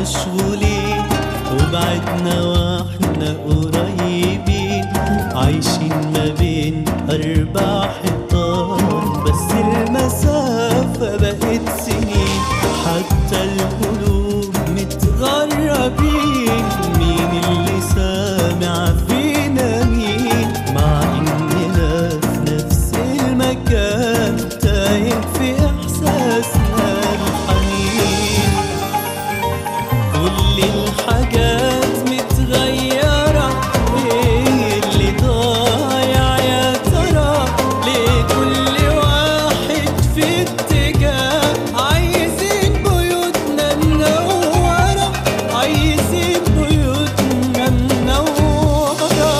مشغولين وبعدنا واحنا قريبين عايشين ما بين أربع حيطان بس المسافة بقت سنين حتى القلوب متغربين مين اللي سامع فينا مين مع إننا في نفس المكان تايه في إحساسنا الحنين كل الحاجات متغيرة ايه اللي ضايع يا ترى ليه كل واحد في اتجاه عايزين بيوتنا منورة عايزين بيوتنا منورة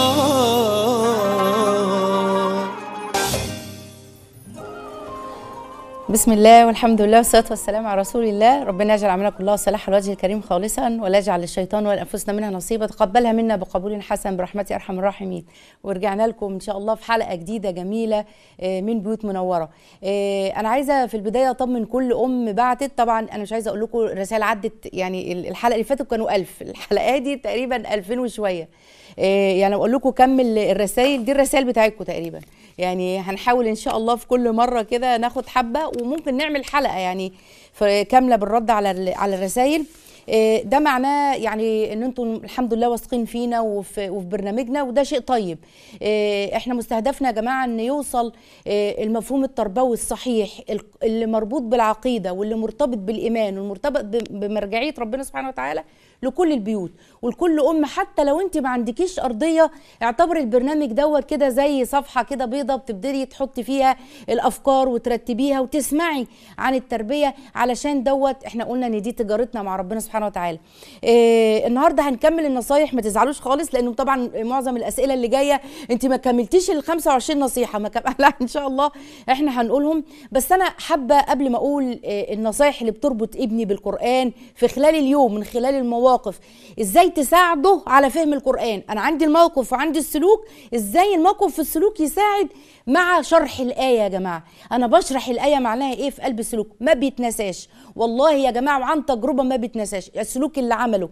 بسم الله والحمد لله والصلاه والسلام على رسول الله ربنا يجعل عملنا كلها صلاح الوجه الكريم خالصا ولا يجعل للشيطان ولانفسنا منها نصيبا تقبلها منا بقبول حسن برحمتك ارحم الراحمين ورجعنا لكم ان شاء الله في حلقه جديده جميله آه، من بيوت منوره آه، انا عايزه في البدايه اطمن كل ام بعتت طبعا انا مش عايزه اقول لكم الرسائل عدت يعني الحلقه اللي فاتت كانوا 1000 الحلقه دي تقريبا 2000 وشويه آه، يعني بقول لكم كمل الرسائل دي الرسائل بتاعتكم تقريبا يعني هنحاول ان شاء الله في كل مره كده ناخد حبه وممكن نعمل حلقه يعني ف- كامله بالرد على ال- على الرسائل آه، ده معناه يعني ان انتم الحمد لله واثقين فينا وفي, وفي برنامجنا وده شيء طيب آه، احنا مستهدفنا يا جماعه ان يوصل آه، المفهوم التربوي الصحيح ال- اللي مربوط بالعقيده واللي مرتبط بالايمان والمرتبط ب- بمرجعيه ربنا سبحانه وتعالى لكل البيوت ولكل ام حتى لو انت ما عندكيش ارضيه اعتبر البرنامج دوت كده زي صفحه كده بيضه بتبتدي تحطي فيها الافكار وترتبيها وتسمعي عن التربيه علشان دوت احنا قلنا ان دي تجارتنا مع ربنا سبحانه وتعالى إيه النهارده هنكمل النصايح ما تزعلوش خالص لانه طبعا معظم الاسئله اللي جايه انت ما كملتيش ال 25 نصيحه ما كم... لا ان شاء الله احنا هنقولهم بس انا حابه قبل ما اقول إيه النصايح اللي بتربط ابني بالقران في خلال اليوم من خلال المواقف ازاي تساعده على فهم القران انا عندي الموقف وعندي السلوك ازاي الموقف في السلوك يساعد مع شرح الايه يا جماعه انا بشرح الايه معناها ايه في قلب السلوك ما بيتنساش والله يا جماعه وعن تجربه ما بيتنساش السلوك اللي عمله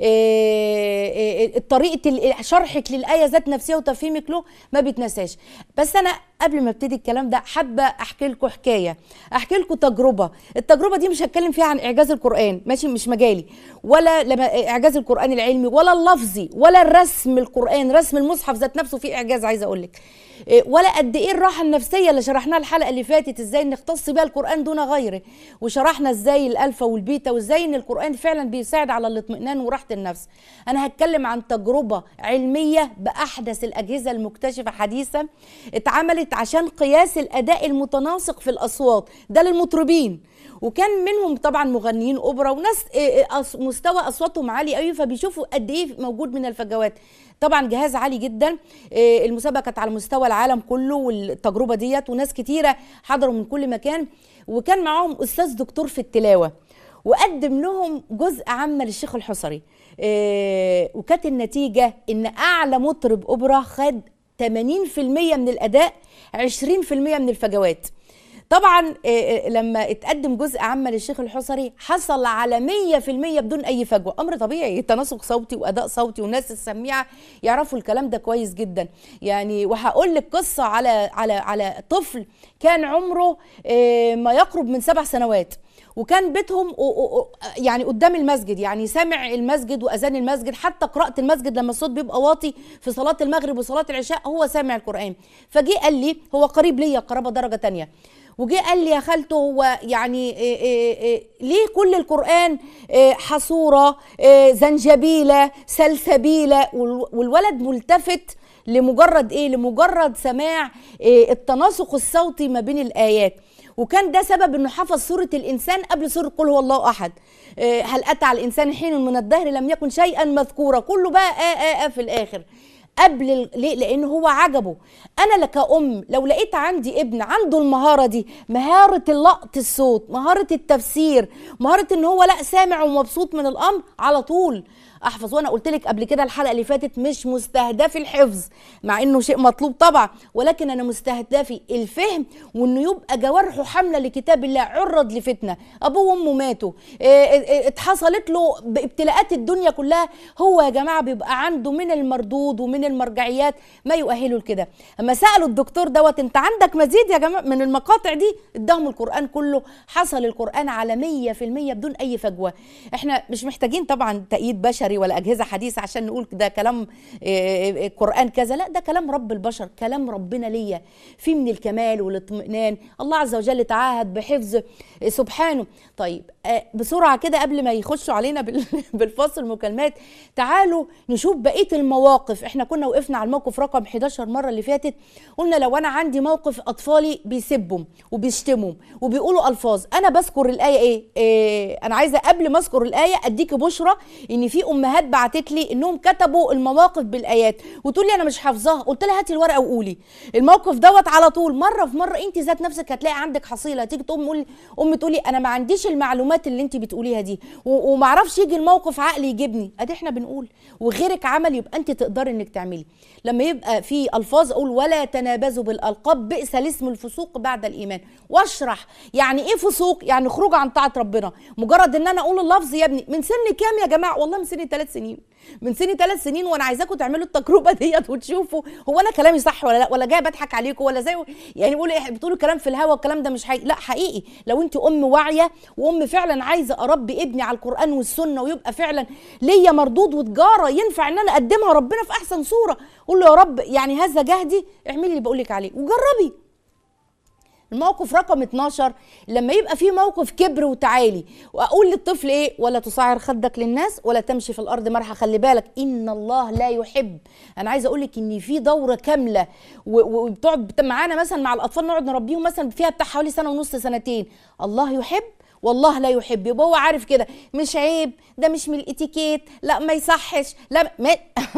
إيه إيه طريقه ال- شرحك للايه ذات نفسها وتفهيمك له ما بيتنساش بس انا قبل ما ابتدي الكلام ده حابه احكي لكم حكايه احكي لكم تجربه التجربه دي مش هتكلم فيها عن اعجاز القران ماشي مش مجالي ولا لما اعجاز القران العلمي ولا اللفظي ولا الرسم القران رسم المصحف ذات نفسه فيه اعجاز عايزه اقول لك إيه، ولا قد ايه الراحه النفسيه اللي شرحناها الحلقه اللي فاتت ازاي نختص بيها القران دون غيره وشرحنا ازاي الالفا والبيتا وازاي ان القران فعلا بيساعد على الاطمئنان وراحه النفس انا هتكلم عن تجربه علميه باحدث الاجهزه المكتشفه حديثا اتعملت عشان قياس الاداء المتناسق في الاصوات ده للمطربين وكان منهم طبعا مغنيين اوبرا وناس إيه إيه أص- مستوى اصواتهم عالي قوي فبيشوفوا قد ايه موجود من الفجوات طبعا جهاز عالي جدا إيه المسابقه كانت على مستوى العالم كله والتجربه ديت وناس كتيره حضروا من كل مكان وكان معاهم استاذ دكتور في التلاوه وقدم لهم جزء عامه للشيخ الحصري إيه وكانت النتيجه ان اعلى مطرب اوبرا خد 80% من الاداء 20% من الفجوات طبعا آه، آه، لما اتقدم جزء عامه للشيخ الحصري حصل على 100% بدون اي فجوه امر طبيعي تناسق صوتي واداء صوتي والناس السميعه يعرفوا الكلام ده كويس جدا يعني وهقول لك قصه على على على طفل كان عمره آه، ما يقرب من سبع سنوات وكان بيتهم أو- أو- أو- يعني قدام المسجد يعني سامع المسجد واذان المسجد حتى قراءه المسجد لما الصوت بيبقى واطي في صلاه المغرب وصلاه العشاء هو سامع القران فجه قال لي هو قريب ليا قرابه درجه تانية وجه قال لي يا خالته هو يعني إيه إيه إيه ليه كل القرآن إيه حصورة إيه زنجبيلة سلسبيلة وال- والولد ملتفت لمجرد ايه لمجرد سماع إيه التناسق الصوتي ما بين الآيات وكان ده سبب انه حفظ سورة الإنسان قبل سورة قل هو الله أحد إيه هل أتى على الإنسان حين من الدهر لم يكن شيئا مذكورا كله بقى آه آه آه في الآخر قبل ال- ليه لان هو عجبه انا كأم لو لقيت عندي ابن عنده المهاره دي مهاره اللقط الصوت مهاره التفسير مهاره ان هو لا سامع ومبسوط من الامر على طول احفظ وانا قلت لك قبل كده الحلقه اللي فاتت مش مستهدفي الحفظ مع انه شيء مطلوب طبعا ولكن انا مستهدفي الفهم وانه يبقى جوارحه حامله لكتاب الله عرض لفتنه ابوه وامه ماتوا إيه إيه اتحصلت له بابتلاءات الدنيا كلها هو يا جماعه بيبقى عنده من المردود ومن المرجعيات ما يؤهله لكده اما سالوا الدكتور دوت انت عندك مزيد يا جماعه من المقاطع دي اداهم القران كله حصل القران على 100% بدون اي فجوه احنا مش محتاجين طبعا تأييد بشري ولا اجهزه حديثه عشان نقول ده كلام إيه، القران كذا لا ده كلام رب البشر كلام ربنا ليا في من الكمال والاطمئنان الله عز وجل تعاهد بحفظ سبحانه طيب آه، بسرعه كده قبل ما يخشوا علينا بال- بالفصل مكالمات تعالوا نشوف بقيه المواقف احنا كنا وقفنا على الموقف رقم 11 مره اللي فاتت قلنا لو انا عندي موقف اطفالي بيسبوا وبيشتموا وبيقولوا الفاظ انا بذكر الايه ايه, إيه انا عايزه قبل ما اذكر الايه اديكي بشرى ان في امهات بعتت لي انهم كتبوا المواقف بالايات وتقول لي انا مش حافظاها قلت لها هاتي الورقه وقولي الموقف دوت على طول مره في مره انت ذات نفسك هتلاقي عندك حصيله تيجي تقوم تقول ام تقولي انا ما عنديش المعلومات اللي انت بتقوليها دي و- وما اعرفش يجي الموقف عقلي يجيبني ادي احنا بنقول وغيرك عمل يبقى انت تقدري انك تعملي لما يبقى في الفاظ اقول ولا تنابزوا بالالقاب بئس الاسم الفسوق بعد الايمان واشرح يعني ايه فسوق يعني خروج عن طاعه ربنا مجرد ان انا اقول اللفظ يا ابني من سن كام يا جماعه والله من سن ثلاث سنين من سن ثلاث سنين وانا عايزاكم تعملوا التجربه ديت وتشوفوا هو انا كلامي صح ولا لا ولا جاي بضحك عليكم ولا زي يعني بقول إيه بتقولوا كلام في الهوا والكلام ده مش حقيقي لا حقيقي لو انت ام واعيه وام فعلا عايزه اربي ابني على القران والسنه ويبقى فعلا ليا مردود وتجاره ينفع ان انا اقدمها ربنا في احسن صوره قول له يا رب يعني هذا جهدي اعملي اللي بقول لك عليه وجربي الموقف رقم 12 لما يبقى في موقف كبر وتعالي واقول للطفل ايه ولا تصعر خدك للناس ولا تمشي في الارض مرحى خلي بالك ان الله لا يحب انا عايزه اقول لك ان في دوره كامله و- و- وبتقعد معانا مثلا مع الاطفال نقعد نربيهم مثلا فيها بتاع حوالي سنه ونص سنتين الله يحب والله لا يحب يبقى هو عارف كده مش عيب ده مش من الاتيكيت لا ما يصحش لا ما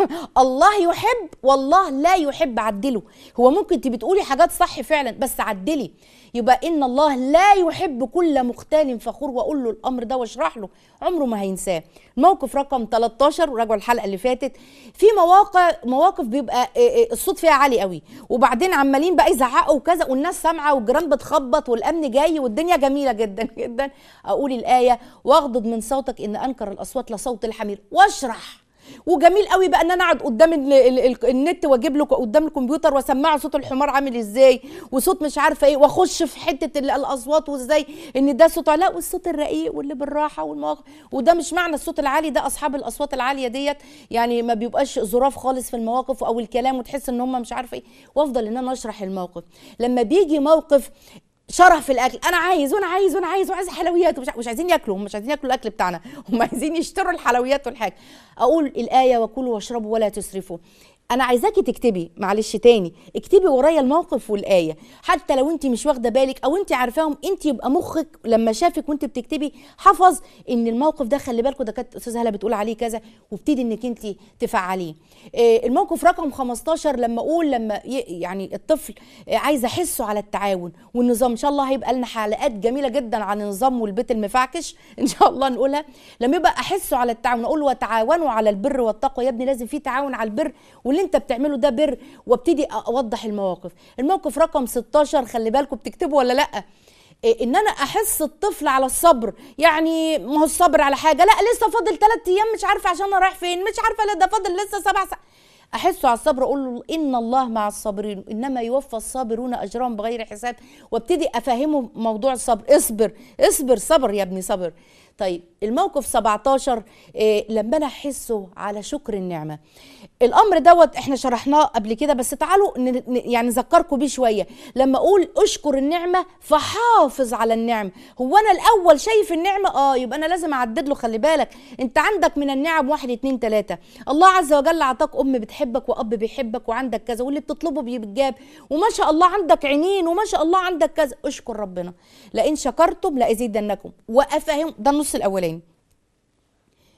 الله يحب والله لا يحب عدله هو ممكن تبقي بتقولي حاجات صح فعلا بس عدلي يبقى ان الله لا يحب كل مختال فخور واقول له الامر ده واشرح له عمره ما هينساه الموقف رقم 13 وراجعوا الحلقه اللي فاتت في مواقع مواقف بيبقى إيه إيه الصوت فيها عالي قوي وبعدين عمالين بقى يزعقوا وكذا والناس سامعه والجيران بتخبط والامن جاي والدنيا جميله جدا جدا اقول الايه واغضض من صوتك ان انكر الاصوات لصوت الحمير واشرح وجميل قوي بقى ان انا اقعد قدام ال ال ال النت واجيب له قدام الكمبيوتر واسمعه صوت الحمار عامل ازاي وصوت مش عارفه ايه واخش في حته ال- الاصوات وازاي ان ده صوت لا والصوت الرقيق واللي بالراحه والمواقف وده مش معنى الصوت العالي ده اصحاب الاصوات العاليه ديت يعني ما بيبقاش ظراف خالص في المواقف او الكلام وتحس ان هم مش عارفه ايه وافضل ان انا اشرح الموقف لما بيجي موقف شرح في الاكل انا عايز وانا عايز وانا عايز وعايز حلويات ومش, مش عايزين ياكلوا هم مش عايزين ياكلوا الاكل بتاعنا هم عايزين يشتروا الحلويات والحاجه اقول الايه وكلوا واشربوا ولا تسرفوا انا عايزاكي تكتبي معلش تاني اكتبي ورايا الموقف والايه حتى لو انت مش واخده بالك او انت عارفاهم انت يبقى مخك لما شافك وانت بتكتبي حفظ ان الموقف ده خلي بالكم ده كانت استاذه هلا بتقول عليه كذا وابتدي انك انت تفعليه إيه الموقف رقم 15 لما اقول لما ي- يعني الطفل إيه عايزه احسه على التعاون والنظام ان شاء الله هيبقى لنا حلقات جميله جدا عن النظام والبيت المفعكش ان شاء الله نقولها لما يبقى احسه على التعاون اقول وتعاونوا على البر والتقوى يا ابني لازم في تعاون على البر واللي انت بتعمله ده بر وابتدي اوضح المواقف الموقف رقم 16 خلي بالكم بتكتبوا ولا لا إيه ان انا احس الطفل على الصبر يعني ما هو الصبر على حاجه لا لسه فاضل ثلاث ايام مش عارفه عشان انا رايح فين مش عارفه لا ده فاضل لسه سبع ساعات احسه على الصبر اقول له ان الله مع الصابرين انما يوفى الصابرون اجرهم بغير حساب وابتدي افهمه موضوع الصبر اصبر اصبر صبر يا ابني صبر طيب الموقف 17 إيه لما انا احسه على شكر النعمه الامر دوت احنا شرحناه قبل كده بس تعالوا ن- ن- يعني نذكركم بيه شويه لما اقول اشكر النعمه فحافظ على النعم هو انا الاول شايف النعمه اه يبقى انا لازم اعدد له خلي بالك انت عندك من النعم واحد اتنين تلاته الله عز وجل اعطاك ام بتحبك واب بيحبك وعندك كذا واللي بتطلبه بيتجاب وما شاء الله عندك عينين وما شاء الله عندك كذا اشكر ربنا لئن شكرتم لازيدنكم وافهم ده النص الاولاني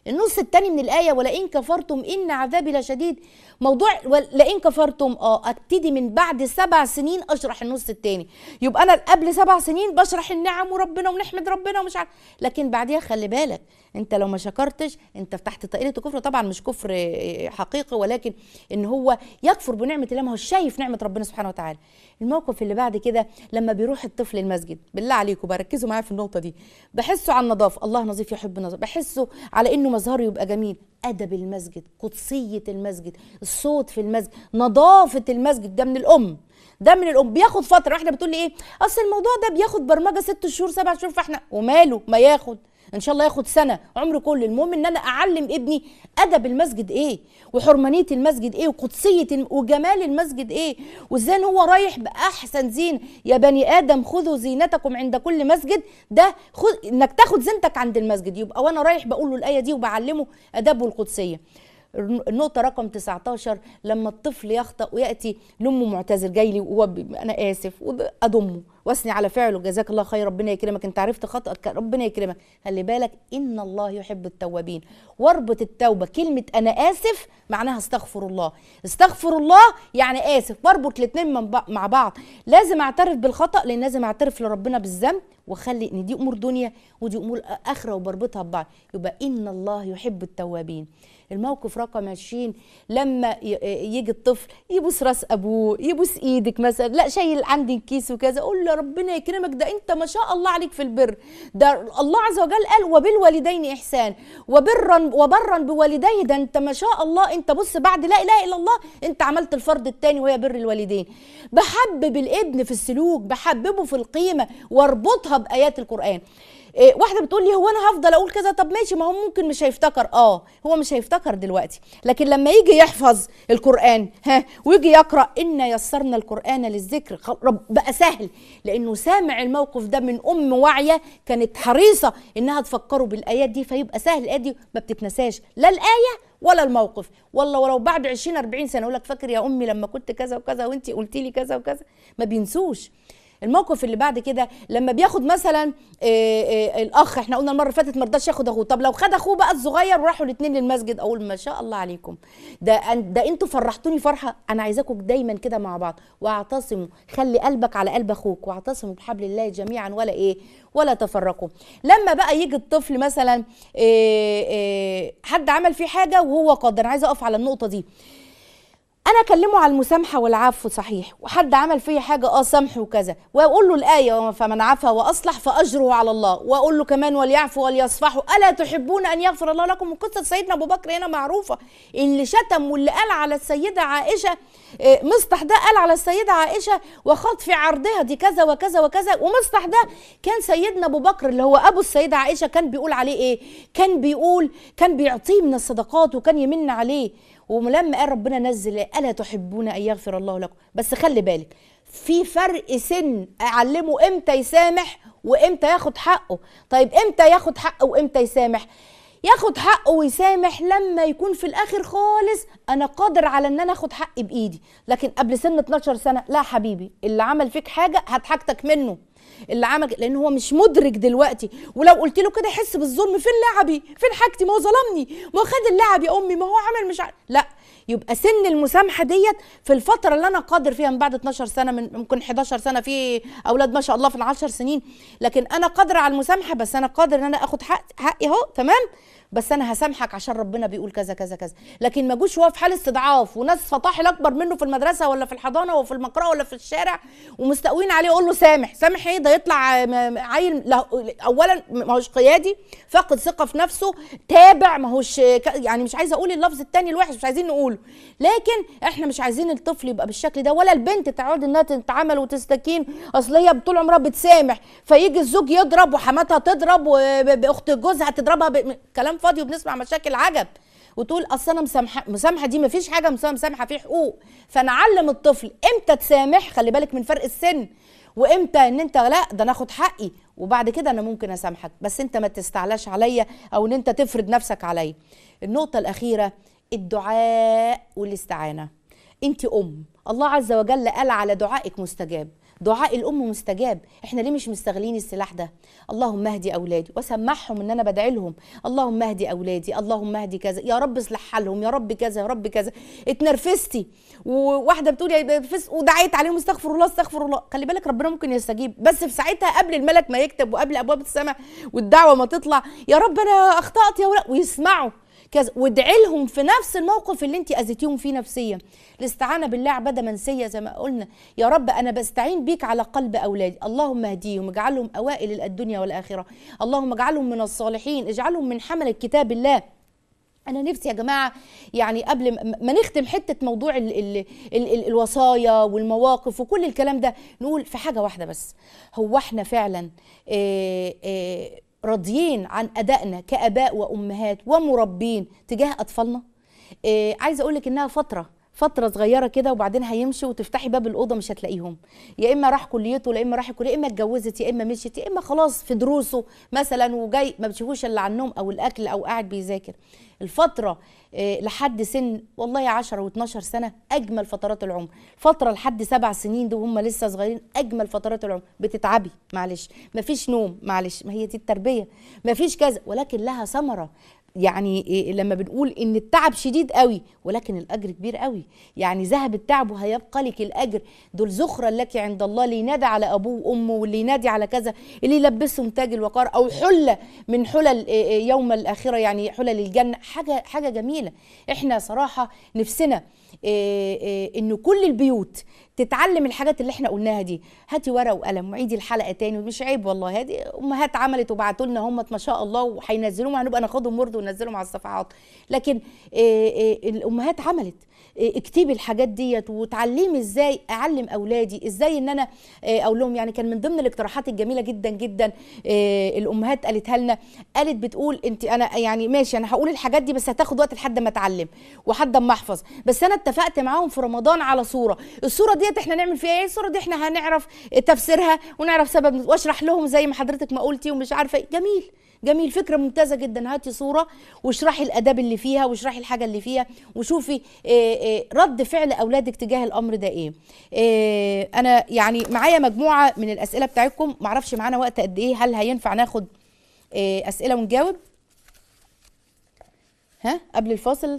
النص التاني من الآية ولئن كفرتم إن عذابي لشديد موضوع لئن كفرتم اه ابتدي من بعد سبع سنين اشرح النص التاني يبقى انا قبل سبع سنين بشرح النعم وربنا ونحمد ربنا ومش عارف لكن بعديها خلي بالك انت لو ما شكرتش انت تحت طائله الكفر طبعا مش كفر آه، حقيقي ولكن ان هو يكفر بنعمه الله ما هو شايف نعمه ربنا سبحانه وتعالى الموقف اللي بعد كده لما بيروح الطفل المسجد بالله عليكم بركزوا معايا في النقطه دي بحسه على النظافه الله نظيف يحب النظافه بحسه على انه مظهره يبقى جميل ادب المسجد قدسيه المسجد الصوت في المسجد نظافه المسجد ده من الام ده من الام بياخد فتره واحده بتقول لي ايه اصل الموضوع ده بياخد برمجه ست شهور سبع شهور فاحنا وماله ما ياخد ان شاء الله ياخد سنه عمره كله المهم ان انا اعلم ابني ادب المسجد ايه وحرمانيه المسجد ايه وقدسيه الم- وجمال المسجد ايه وازاي إن هو رايح باحسن زين يا بني ادم خذوا زينتكم عند كل مسجد ده خذ انك تاخد زينتك عند المسجد يبقى وانا رايح بقول له الايه دي وبعلمه ادابه القدسيه النقطة رقم 19 لما الطفل يخطأ ويأتي لأمه معتذر جاي لي وهو ب- أنا آسف وأضمه وأثني على فعله جزاك الله خير ربنا يكرمك أنت عرفت خطأك ربنا يكرمك خلي بالك إن الله يحب التوابين واربط التوبة كلمة أنا آسف معناها استغفر الله استغفر الله يعني آسف واربط الاتنين من بع- مع بعض لازم أعترف بالخطأ لأن لازم أعترف لربنا بالذنب واخلي ان دي امور دنيا ودي امور اخره وبربطها ببعض يبقى ان الله يحب التوابين الموقف رقم 20 لما ي- يجي الطفل يبوس راس ابوه يبوس ايدك مثلا لا شايل عندي الكيس وكذا قول له ربنا يكرمك ده انت ما شاء الله عليك في البر ده الله عز وجل قال وبالوالدين احسان وبرا وبرا بوالديه ده انت ما شاء الله انت بص بعد لا اله الا الله انت عملت الفرض الثاني وهي بر الوالدين بحبب الابن في السلوك بحببه في القيمه واربطها بايات القران إيه واحده بتقول لي هو انا هفضل اقول كذا طب ماشي ما هو ممكن مش هيفتكر اه هو مش هيفتكر دلوقتي لكن لما يجي يحفظ القران ها ويجي يقرا ان يسرنا القران للذكر خل- رب بقى سهل لانه سامع الموقف ده من ام واعيه كانت حريصه انها تفكره بالايات دي فيبقى سهل الايات دي ما بتتنساش لا الايه ولا الموقف والله ولو بعد 20 40 سنه اقول لك فاكر يا امي لما كنت كذا وكذا وانت قلتي لي كذا وكذا ما بينسوش الموقف اللي بعد كده لما بياخد مثلا آه، آه، الاخ احنا قلنا المره اللي فاتت ما رضاش ياخد اخوه طب لو خد اخوه بقى الصغير وراحوا الاثنين للمسجد اقول ما شاء الله عليكم ده أن- ده انتوا فرحتوني فرحه انا عايزاكم دايما كده مع بعض واعتصموا خلي قلبك على قلب اخوك واعتصموا بحبل الله جميعا ولا ايه ولا تفرقوا لما بقى يجي الطفل مثلا آه، آه، حد عمل فيه حاجه وهو قادر أنا عايزه اقف على النقطه دي انا اكلمه على المسامحه والعفو صحيح وحد عمل فيا حاجه اه سامحه وكذا واقول له الايه فمن عفا واصلح فاجره على الله واقول له كمان وليعفوا وليصفحوا الا تحبون ان يغفر الله لكم وقصه سيدنا ابو بكر هنا معروفه اللي شتم واللي قال على السيده عائشه آه، مصطح ده قال على السيده عائشه وخاض في عرضها دي كذا وكذا وكذا ومصطح ده كان سيدنا ابو بكر اللي هو ابو السيده عائشه كان بيقول عليه ايه كان بيقول كان بيعطيه من الصدقات وكان يمن عليه ولما قال ربنا نزل الا تحبون ان يغفر الله لكم بس خلي بالك في فرق سن اعلمه امتى يسامح وامتى ياخد حقه طيب امتى ياخد حقه وامتى يسامح ياخد حقه ويسامح لما يكون في الاخر خالص انا قادر على ان انا اخد حقي بايدي لكن قبل سن 12 سنه لا حبيبي اللي عمل فيك حاجه هتحاجتك منه اللي عمل لان هو مش مدرك دلوقتي ولو قلت له كده يحس بالظلم فين لعبي فين حاجتي ما هو ظلمني ما هو خد اللعب يا امي ما هو عمل مش عارف لا يبقى سن المسامحه ديت في الفتره اللي انا قادر فيها من بعد 12 سنه من ممكن 11 سنه في اولاد ما شاء الله في العشر سنين لكن انا قادره على المسامحه بس انا قادر ان انا اخد حق حقي اهو تمام بس انا هسامحك عشان ربنا بيقول كذا كذا كذا لكن ما جوش هو في حال استضعاف وناس فطاحل اكبر منه في المدرسه ولا في الحضانه وفي المقرأه ولا في الشارع ومستقوين عليه يقول له سامح سامح ايه ده يطلع م- م- عيل له- اولا ما هوش قيادي فاقد ثقه في نفسه تابع ما هوش ك- يعني مش عايزه اقول اللفظ التاني الوحش مش عايزين نقوله لكن احنا مش عايزين الطفل يبقى بالشكل ده ولا البنت تعود انها تتعامل وتستكين اصل هي طول عمرها بتسامح فيجي الزوج يضرب وحماتها تضرب واخت جوزها تضربها ب... كلام فاضي وبنسمع مشاكل عجب وتقول اصل انا مسامحه مسامحه دي مفيش حاجه مسامحه مسامحه في حقوق فنعلم الطفل امتى تسامح خلي بالك من فرق السن وامتى ان انت لا ده انا اخد حقي وبعد كده انا ممكن اسامحك بس انت ما تستعلاش عليا او ان انت تفرض نفسك عليا النقطه الاخيره الدعاء والاستعانه انت ام الله عز وجل قال على دعائك مستجاب دعاء الام مستجاب احنا ليه مش مستغلين السلاح ده اللهم اهدي اولادي واسمعهم ان انا بدعي لهم اللهم اهدي اولادي اللهم اهدي كذا يا رب اصلح حالهم يا رب كذا يا رب كذا اتنرفزتي وواحده بتقول يا اتنرفزت ودعيت عليهم استغفر الله استغفر الله خلي بالك ربنا ممكن يستجيب بس في ساعتها قبل الملك ما يكتب وقبل ابواب السماء والدعوه ما تطلع يا رب انا اخطات يا ولد ويسمعوا كذا وادعي لهم في نفس الموقف اللي انت اذيتيهم فيه نفسيا الاستعانه بالله عباده منسيه زي ما قلنا يا رب انا بستعين بيك على قلب اولادي اللهم اهديهم اجعلهم اوائل الدنيا والاخره اللهم اجعلهم من الصالحين اجعلهم من حمل كتاب الله انا نفسي يا جماعه يعني قبل ما- ما نختم حته موضوع ال ال ال ال الوصايا والمواقف وكل الكلام ده نقول في حاجه واحده بس هو احنا فعلا آه، آه، راضيين عن ادائنا كاباء وامهات ومربين تجاه اطفالنا آه، عايزه اقول لك انها فتره فترة صغيرة كده وبعدين هيمشوا وتفتحي باب الأوضة مش هتلاقيهم يا إما راح كليته يا إما راح الكلية يا إما اتجوزت يا إما مشيت يا إما خلاص في دروسه مثلا وجاي ما بتشوفوش إلا عن النوم أو الأكل أو قاعد بيذاكر الفترة آه، لحد سن والله 10 و12 سنة أجمل فترات العمر فترة لحد سبع سنين دول هم لسه صغيرين أجمل فترات العمر بتتعبي معلش مفيش نوم معلش ما هي دي التربية مفيش كذا ولكن لها ثمرة يعني إيه لما بنقول ان التعب شديد قوي ولكن الاجر كبير قوي يعني ذهب التعب وهيبقى لك الاجر دول زخرا لك عند الله اللي ينادي على ابوه وامه واللي ينادي على كذا اللي يلبسهم تاج الوقار او حله من حلل إيه إيه يوم الاخره يعني حلل الجنه حاجه حاجه جميله احنا صراحه نفسنا إيه إيه ان كل البيوت تتعلم الحاجات اللي احنا قلناها دي هاتي ورقه وقلم وعيدي الحلقه تاني ومش عيب والله هذه امهات عملت وبعتوا لنا هم ما شاء الله وهينزلوهم هنبقى ناخدهم برضه وننزلهم على الصفحات لكن إيه إيه الامهات عملت إيه اكتبي الحاجات ديت وتعلمي ازاي اعلم اولادي ازاي ان انا إيه اقول لهم يعني كان من ضمن الاقتراحات الجميله جدا جدا إيه الامهات قالتها لنا قالت بتقول انت انا يعني ماشي انا هقول الحاجات دي بس هتاخد وقت لحد ما اتعلم وحد ما احفظ بس انا اتفقت معاهم في رمضان على صوره الصوره ديت احنا نعمل فيها ايه الصوره دي احنا هنعرف تفسيرها ونعرف سبب واشرح لهم زي ما حضرتك ما قلتي ومش عارفه إيه. جميل جميل فكره ممتازه جدا هاتي صوره واشرحي الاداب اللي فيها واشرحي الحاجه اللي فيها وشوفي إيه إيه رد فعل اولادك تجاه الامر ده ايه, إيه انا يعني معايا مجموعه من الاسئله بتاعتكم معرفش معانا وقت قد ايه هل هينفع ناخد إيه اسئله ونجاوب ها قبل الفاصل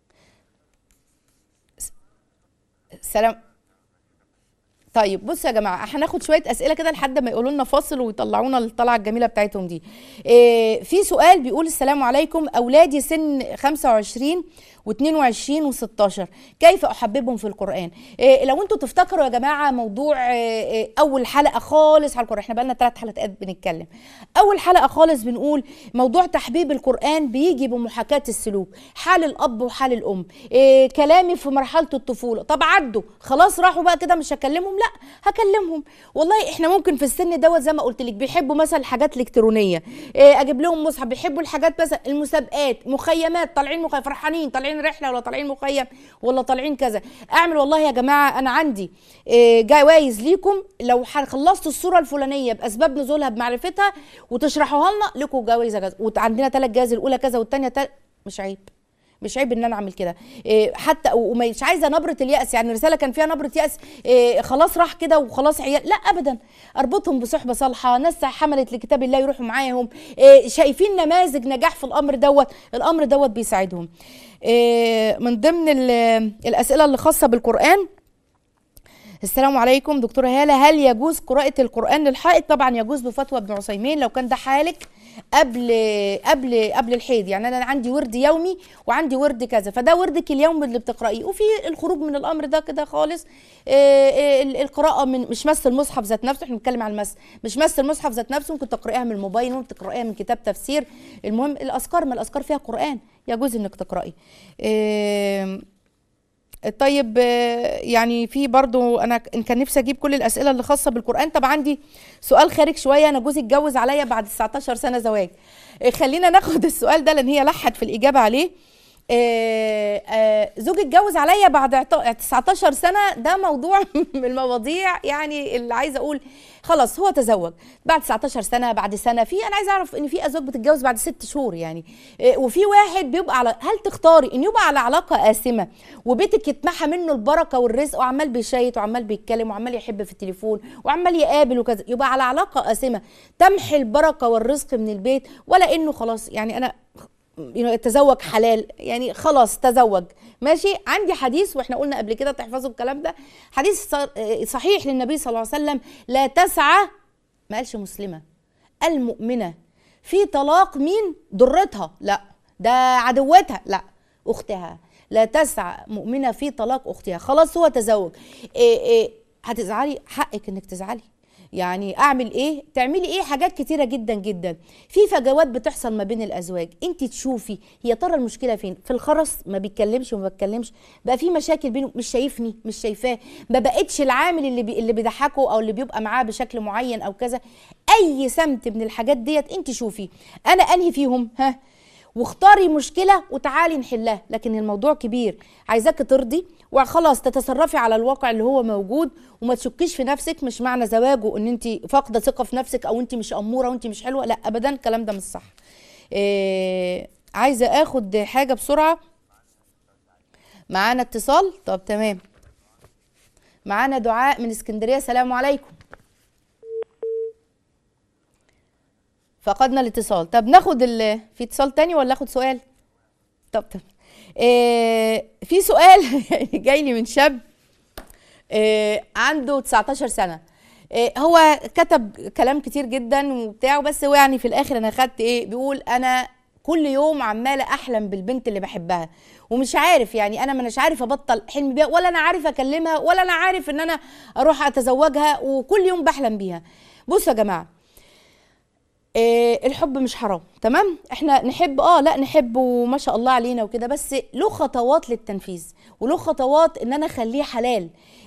س- سلام طيب بصوا يا جماعه هناخد شويه اسئله كده لحد ما يقولوا لنا فاصل ويطلعونا الطلعه الجميله بتاعتهم دي إيه في سؤال بيقول السلام عليكم اولادي سن 25 و22 و16 كيف احببهم في القران إيه لو انتوا تفتكروا يا جماعه موضوع إيه إيه اول حلقه خالص على القران احنا بقالنا ثلاث حلقات بنتكلم اول حلقه خالص بنقول موضوع تحبيب القران بيجي بمحاكاه السلوك حال الاب وحال الام إيه كلامي في مرحله الطفوله طب عدوا خلاص راحوا بقى كده مش هكلمهم لا هكلمهم والله احنا ممكن في السن دوت زي ما قلت لك بيحبوا مثلا الحاجات الالكترونيه إيه اجيب لهم مصحف بيحبوا الحاجات مثلا المسابقات مخيمات طالعين مخيم فرحانين طالعين رحله ولا طالعين مخيم ولا طالعين كذا اعمل والله يا جماعه انا عندي إيه جوائز ليكم لو ح- خلصتوا الصوره الفلانيه باسباب نزولها بمعرفتها وتشرحوها لنا لكم جوائز كذا وعندنا ثلاث جوائز الاولى كذا والثانيه تل... مش عيب مش عيب ان انا اعمل كده إيه حتى ومش عايزه نبره الياس يعني الرساله كان فيها نبره ياس إيه خلاص راح كده وخلاص عيال لا ابدا اربطهم بصحبه صالحه ناس حملت لكتاب الله يروحوا معاهم إيه شايفين نماذج نجاح في الامر دوت الامر دوت بيساعدهم إيه من ضمن ال- الاسئله اللي خاصه بالقران السلام عليكم دكتورة هالة هل يجوز قراءة القرآن للحائض؟ طبعا يجوز بفتوى ابن عثيمين لو كان ده حالك قبل قبل قبل الحيض يعني انا عندي ورد يومي وعندي ورد كذا فده وردك اليوم اللي بتقرأيه وفي الخروج من الامر ده كده خالص آه، آه، القراءة من مش مس المصحف ذات نفسه احنا بنتكلم عن المس مش مس المصحف ذات نفسه ممكن تقرأيها من الموبايل ممكن تقرأيها من كتاب تفسير المهم الاذكار ما الاذكار فيها قرآن يجوز انك تقرأي آه، طيب آه، يعني في برضو انا ك- كان نفسي اجيب كل الاسئله اللي خاصه بالقران طب عندي سؤال خارج شويه انا جوزي اتجوز عليا بعد 19 سنه زواج آه، خلينا ناخد السؤال ده لان هي لحت في الاجابه عليه آه، آه، زوجي اتجوز عليا بعد اعط- 19 سنه ده موضوع من المواضيع يعني اللي عايزه اقول خلاص هو تزوج بعد 19 سنه بعد سنه في انا عايزه اعرف ان في ازواج بتتجوز بعد ست شهور يعني آه، وفي واحد بيبقى على هل تختاري ان يبقى على علاقه قاسمه وبيتك يتمحى منه البركه والرزق وعمال بيشيط وعمال بيتكلم وعمال يحب في التليفون وعمال يقابل وكذا يبقى على علاقه قاسمه تمحي البركه والرزق من البيت ولا انه خلاص يعني انا you know, تزوج حلال يعني خلاص تزوج ماشي عندي حديث واحنا قلنا قبل كده تحفظوا الكلام ده حديث ص- صحيح للنبي صلى الله عليه وسلم لا تسعى ما قالش مسلمه المؤمنه في طلاق مين ضرتها لا ده عدوتها لا اختها لا تسعى مؤمنه في طلاق اختها خلاص هو تزوج إيه إيه هتزعلي حقك انك تزعلي يعني اعمل ايه تعملي ايه حاجات كتيره جدا جدا في فجوات بتحصل ما بين الازواج انت تشوفي هي ترى المشكله فين في الخرس ما بيتكلمش وما بيتكلمش بقى في مشاكل بينه مش شايفني مش شايفاه ما بقتش العامل اللي بي اللي بيضحكه او اللي بيبقى معاه بشكل معين او كذا اي سمت من الحاجات ديت انت شوفي انا انهي فيهم ها واختاري مشكله وتعالي نحلها لكن الموضوع كبير عايزاك ترضي وخلاص تتصرفي على الواقع اللي هو موجود وما تشكيش في نفسك مش معنى زواجه ان انت فاقده ثقه في نفسك او انت مش اموره وانت مش حلوه لا ابدا الكلام ده مش صح إيه عايزه اخد حاجه بسرعه معانا اتصال طب تمام معانا دعاء من اسكندريه السلام عليكم فقدنا الاتصال طب ناخد ال... في اتصال تاني ولا اخد سؤال طب طب إيه في سؤال جاي لي من شاب إيه عنده 19 سنه إيه هو كتب كلام كتير جدا وبتاع بس هو يعني في الاخر انا خدت ايه بيقول انا كل يوم عماله احلم بالبنت اللي بحبها ومش عارف يعني انا مش عارف ابطل حلم بيها ولا انا عارف اكلمها ولا انا عارف ان انا اروح اتزوجها وكل يوم بحلم بيها بصوا يا جماعه إيه الحب مش حرام تمام احنا نحب اه لا نحب وما شاء الله علينا وكده بس له خطوات للتنفيذ وله خطوات ان انا اخليه حلال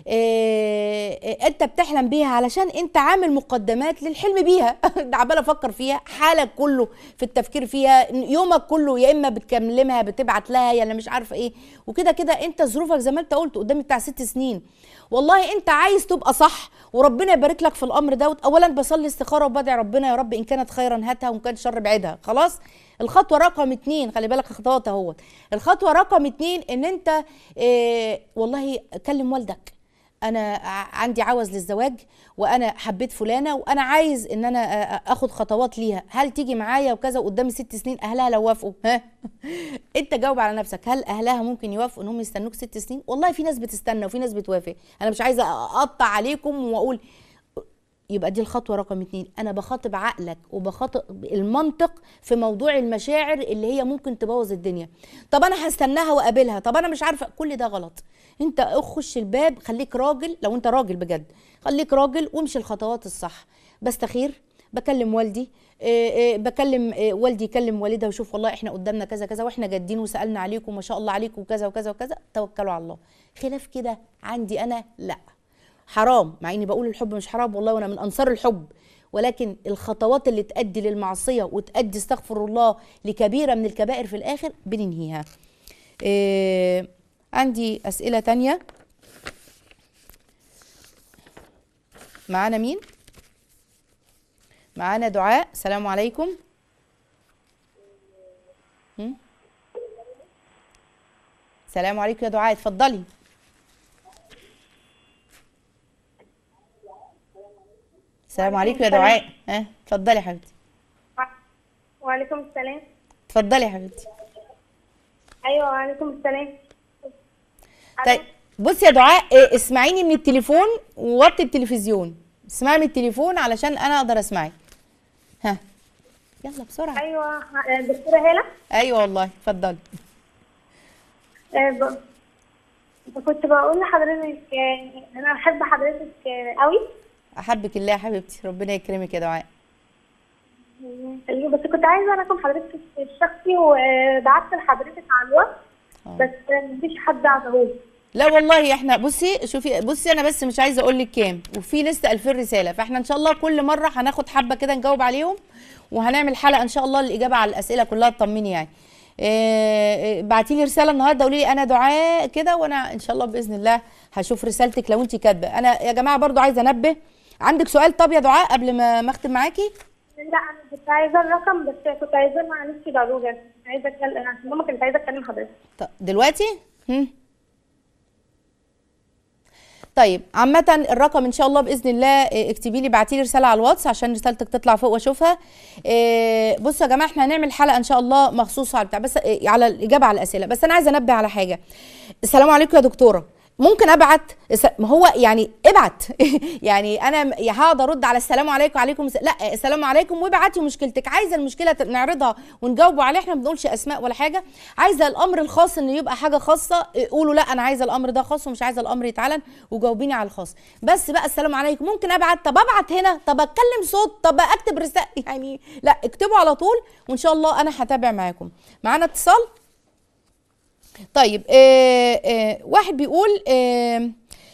إيه إيه انت بتحلم بيها علشان انت عامل مقدمات للحلم بيها ده عمال افكر فيها حالك كله في التفكير فيها يومك كله يا اما بتكلمها بتبعت لها يا انا مش عارفه ايه وكده كده انت ظروفك زي ما انت قلت قدامي بتاع ست سنين والله انت عايز تبقى صح وربنا يبارك لك في الامر دوت اولا بصلي استخاره وبدعي ربنا يا رب ان كانت خيرا هاتها وان كان شر بعدها خلاص الخطوه رقم اتنين خلي بالك خطوات اهوت الخطوه رقم اتنين ان انت اه والله كلم والدك انا ع- عندي عوز للزواج وانا حبيت فلانه وانا عايز ان انا آه، آه، اخد خطوات ليها هل تيجي معايا وكذا قدامي ست سنين اهلها لو وافقوا ها انت جاوب على نفسك هل اهلها ممكن يوافقوا انهم يستنوك ست سنين والله في ناس بتستنى وفي ناس بتوافق انا مش عايزه اقطع عليكم واقول يبقى دي الخطوة رقم اتنين أنا بخاطب عقلك وبخاطب المنطق في موضوع المشاعر اللي هي ممكن تبوظ الدنيا طب أنا هستناها وأقابلها طب أنا مش عارفة كل ده غلط أنت اخش الباب خليك راجل لو أنت راجل بجد خليك راجل وامشي الخطوات الصح بستخير بكلم والدي إيه إيه بكلم إيه والدي يكلم والدها ويشوف والله احنا قدامنا كذا كذا واحنا جادين وسالنا عليكم ما شاء الله عليكم وكذا وكذا وكذا توكلوا على الله خلاف كده عندي انا لا حرام مع اني بقول الحب مش حرام والله وانا من انصار الحب ولكن الخطوات اللي تؤدي للمعصيه وتؤدي استغفر الله لكبيره من الكبائر في الاخر بننهيها إيه عندي اسئله تانية معانا مين معانا دعاء السلام عليكم هم؟ السلام عليكم يا دعاء اتفضلي السلام عليكم يا دعاء ها اتفضلي يا حبيبتي وعليكم السلام اتفضلي يا حبيبتي ايوه وعليكم السلام طيب بصي يا دعاء إيه، اسمعيني من التليفون ووطي التلفزيون اسمعي من التليفون علشان انا اقدر اسمعك ها يلا بسرعه ايوه آه، دكتوره هاله ايوه والله اتفضلي آه، ب- كنت بقول لحضرتك آه، انا بحب حضرتك آه، قوي احبك الله يا حبيبتي ربنا يكرمك يا دعاء بس كنت عايزه رقم حضرتك الشخصي وبعت لحضرتك على الواتس بس آه، مفيش حد عطاهولي لا والله احنا بصي شوفي بصي انا بس مش عايزه اقول لك كام وفي لسه 2000 رساله فاحنا ان شاء الله كل مره هناخد حبه كده نجاوب عليهم وهنعمل حلقه ان شاء الله للاجابه على الاسئله كلها تطمني يعني ابعتي لي رساله النهارده قولي لي انا دعاء كده وانا ان شاء الله باذن الله هشوف رسالتك لو انت كاتبه انا يا جماعه برضو عايزه انبه عندك سؤال طب يا دعاء قبل ما ما اختم معاكي لا انا كنت عايزه الرقم بس كنت عايزاه مع نفسي ضروري عشان عايزه اتكلم عشان ماما كانت عايزه اتكلم حضرتك طب دلوقتي هم. طيب عامة الرقم ان شاء الله باذن الله إيه، اكتبي لي ابعتي لي رسالة على الواتس عشان رسالتك تطلع فوق واشوفها إيه، بصوا يا جماعة احنا هنعمل حلقة ان شاء الله مخصوصة على بتاع بس إيه، على الاجابة على الاسئلة بس انا عايزة انبه على حاجة السلام عليكم يا دكتورة ممكن ابعت الس- ما هو يعني ابعت يعني انا م- يا هقعد ارد على السلام عليكم وعليكم الس- لا السلام عليكم وابعتي مشكلتك عايزه المشكله ت- نعرضها ونجاوبوا عليها احنا ما بنقولش اسماء ولا حاجه عايزه الامر الخاص انه يبقى حاجه خاصه إيه، قولوا لا انا عايزه الامر ده خاص ومش عايزه الامر يتعلن وجاوبيني على الخاص بس بقى السلام عليكم ممكن ابعت طب ابعت هنا طب اتكلم صوت طب اكتب رساله يعني لا اكتبوا على طول وان شاء الله انا هتابع معاكم معانا اتصال طيب آه آه واحد بيقول آه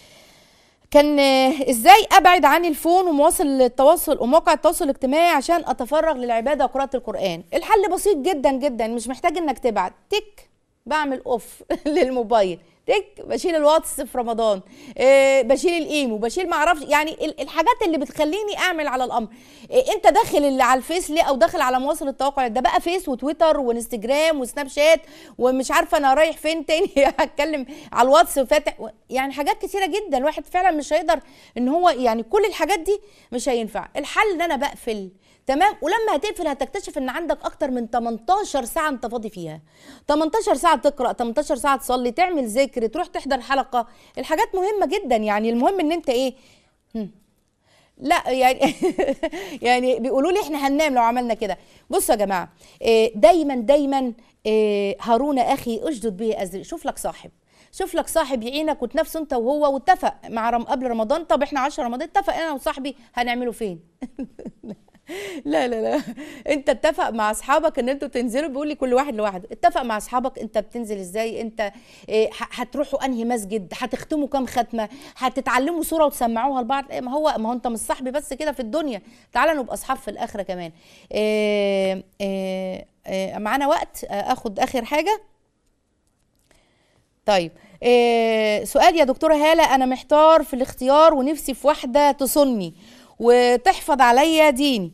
كان آه، ازاي ابعد عن الفون ومواصل التواصل ومواقع التواصل الاجتماعي عشان اتفرغ للعباده وقراءه القران الحل بسيط جدا جدا مش محتاج انك تبعت تك بعمل اوف للموبايل تك بشيل الواتس في رمضان إيه بشيل الايمو بشيل ما اعرفش يعني ال- الحاجات اللي بتخليني اعمل على الامر إيه انت داخل اللي على الفيس ليه او داخل على مواصل التواقع ده بقى فيس وتويتر وانستجرام وسناب شات ومش عارفه انا رايح فين تاني هتكلم على الواتس وفاتح و- يعني حاجات كتيره جدا الواحد فعلا مش هيقدر ان هو يعني كل الحاجات دي مش هينفع الحل ان انا بقفل تمام ولما هتقفل هتكتشف ان عندك اكتر من 18 ساعه انت فاضي فيها 18 ساعه تقرا 18 ساعه تصلي تعمل ذكر تروح تحضر حلقه الحاجات مهمه جدا يعني المهم ان انت ايه هم. لا يعني يعني بيقولوا لي احنا هننام لو عملنا كده بصوا يا جماعه إيه، دايما دايما إيه، هارون اخي اشدد به ازري شوف لك صاحب شوف لك صاحب يعينك وتنافسوا انت وهو واتفق مع رم قبل رمضان طب احنا 10 رمضان اتفق انا وصاحبي هنعمله فين لا لا لا انت اتفق مع اصحابك ان انتوا تنزلوا بيقول لي كل واحد لوحده اتفق مع اصحابك انت بتنزل ازاي انت إيه، ه- هتروحوا انهي مسجد هتختموا كام ختمه هتتعلموا سوره وتسمعوها لبعض إيه، ما هو ما هو انت مش صاحبي بس كده في الدنيا تعالى نبقى اصحاب في الاخره كمان إيه، إيه، إيه، معانا وقت آه، اخد اخر حاجه طيب إيه سؤال يا دكتورة هالة أنا محتار في الاختيار ونفسي في واحدة تصني وتحفظ عليا ديني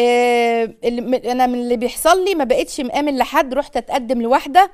إيه اللي- أنا من اللي بيحصل لي ما بقتش مآمن لحد رحت أتقدم لواحدة